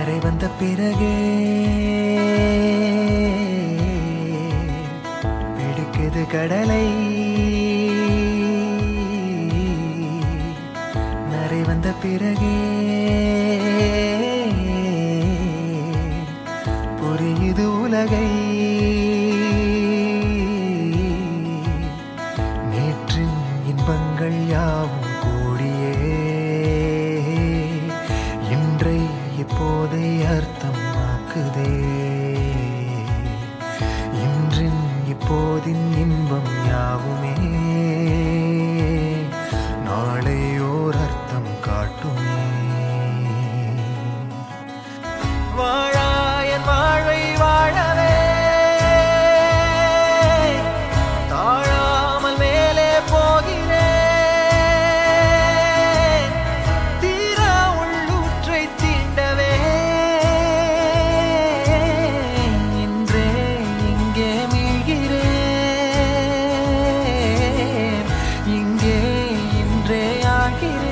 கரை வந்த பிறகே பிடிக்குது கடலை நரை வந்த பிறகே புரியுது உலகை நேற்றின் இன்பங்கள் யாவும் கூடியே இன்றை இப்போதை அர்த்தமாக்குதே இன்றின் இப்போதின் இன்பம் யாவுமே நாளை ஓர் அர்த்தம் காட்டுமே வாழாயன் வாழ்வை வாழவே தாழாமல் மேலே போகிறேன் தீரா உள்ளூற்றை தீண்டவே இன்றே இங்கே மீழ்கிறேன் இங்கே இன்றே ஆகிறேன்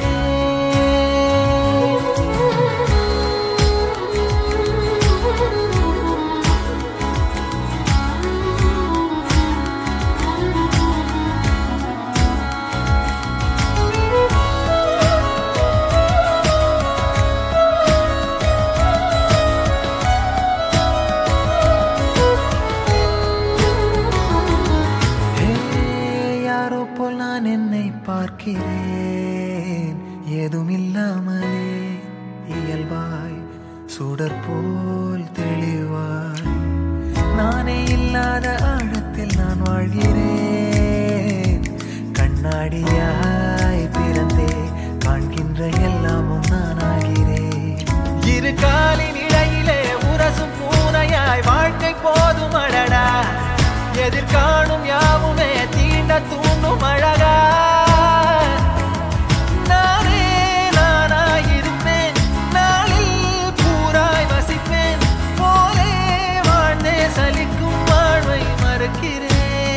ஹே, யாரோ போல் நான் என்னை பார்க்கிறேன் ஏதும் இல்லாமலே இயல்பாய் சுடர் போல் தெளிவாய் நானே இல்லாத ஆழத்தில் நான் வாழ்கிறேன் கண்ணாடியாய் பிறந்தே காண்கின்ற எல்லாமும் நான் ஆகிறேன் இரு காலின் இடையிலே உரசும் பூனையாய் வாழ்க்கை போதும் அடடா எதிர்காணும் யாவுமே தீண்ட தூண்டும் அழகா நானே நானாயிருப்பேன் நாளில் பூராய் வசிப்பேன் போலே வாழ்ந்தே சலிக்கும் வாழ்வை மறுக்கிறேன்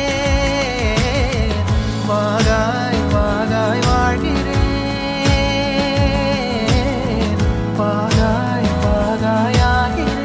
வாகாய் வாகாய் வாழ்கிறேன் பாகாய் பாகாய் ஆகிறேன்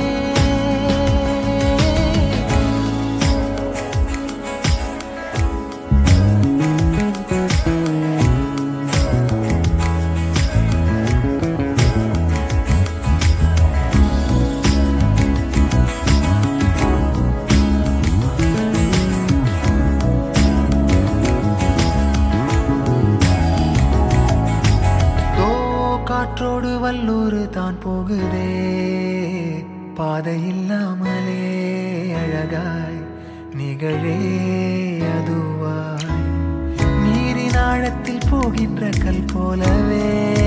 தோ காற்றோடு வல்லூர் தான் போகுதே பாதை இல்லாமலே அழகாய் நிகழே அதுவாய் நீரின் ஆழத்தில் போகின்ற கல் போலவே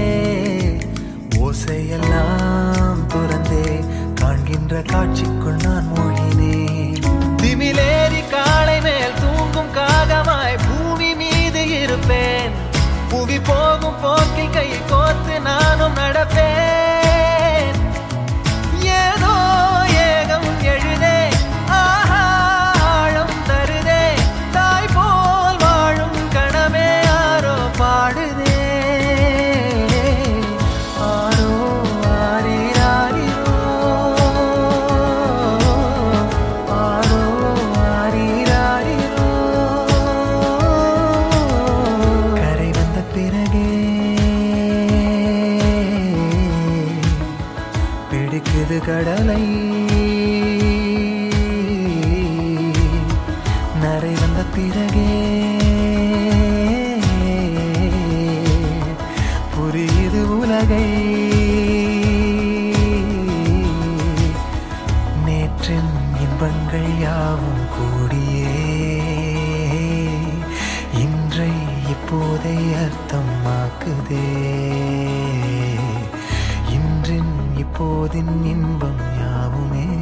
ஓசையெல்லாம் துறந்தே காண்கின்ற காட்சிக்குள் நான் மூழ்கினேன் திமிலேறி காலை மேல் தூங்கும் காகமாய் பூமி மீது இருப்பேன் புவி போகும் போக்கில் கை கோர்த்து நானும் நடப்பேன் ஏதோ ஏகம் எழுதே ஆஹா ஆழம் தருதே தாய் போல் வாழும் கணமே ஆரோ பாடுதே ஆரோ ஆரீராரிரோ ஆரோ ஆரீராரிரோ கரை வந்த பிறகே பிடிக்குது கடலை நரை வந்த பிறகே புரியுது உலகை நேற்றின் இன்பங்கள் யாவும் கூடியே இன்றை இப்போதை அர்த்தமாக்குதே இன்றின் இப்போதின் இன்பம் யாவுமே